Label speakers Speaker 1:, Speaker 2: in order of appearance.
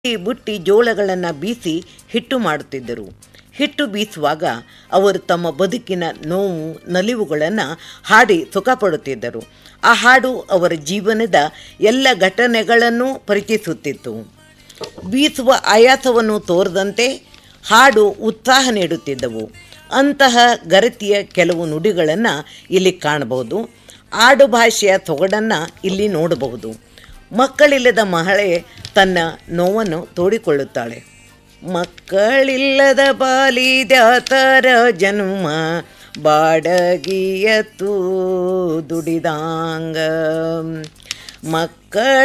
Speaker 1: ಬುಟ್ಟಿ ಬುಟ್ಟಿ ಜೋಳಗಳನ್ನು ಬೀಸಿ ಹಿಟ್ಟು ಮಾಡುತ್ತಿದ್ದರು ಹಿಟ್ಟು ಬೀಸುವಾಗ ಅವರು ತಮ್ಮ ಬದುಕಿನ ನೋವು ನಲಿವುಗಳನ್ನು ಹಾಡಿ ಸುಖಪಡುತ್ತಿದ್ದರು ಆ ಹಾಡು ಅವರ ಜೀವನದ ಎಲ್ಲ ಘಟನೆಗಳನ್ನು ಪರಿಚಯಿಸುತ್ತಿತ್ತು ಬೀಸುವ ಆಯಾಸವನ್ನು ತೋರದಂತೆ ಹಾಡು ಉತ್ಸಾಹ ನೀಡುತ್ತಿದ್ದವು ಅಂತಹ ಗರತಿಯ ಕೆಲವು ನುಡಿಗಳನ್ನು ಇಲ್ಲಿ ಕಾಣಬಹುದು ಆಡು ಭಾಷೆಯ ಸೊಗಡನ್ನು ಇಲ್ಲಿ ನೋಡಬಹುದು ಮಕ್ಕಳಿಲ್ಲದ ಮಹಳೆ ತನ್ನ ನೋವನ್ನು ತೋಡಿಕೊಳ್ಳುತ್ತಾಳೆ ಮಕ್ಕಳಿಲ್ಲದ ಬಾಲಿದ್ಯಾತರ ಜನ್ಮ ಬಾಡಗಿಯತ್ತು ದುಡಿದಾಂಗ ಮಕ್ಕಳ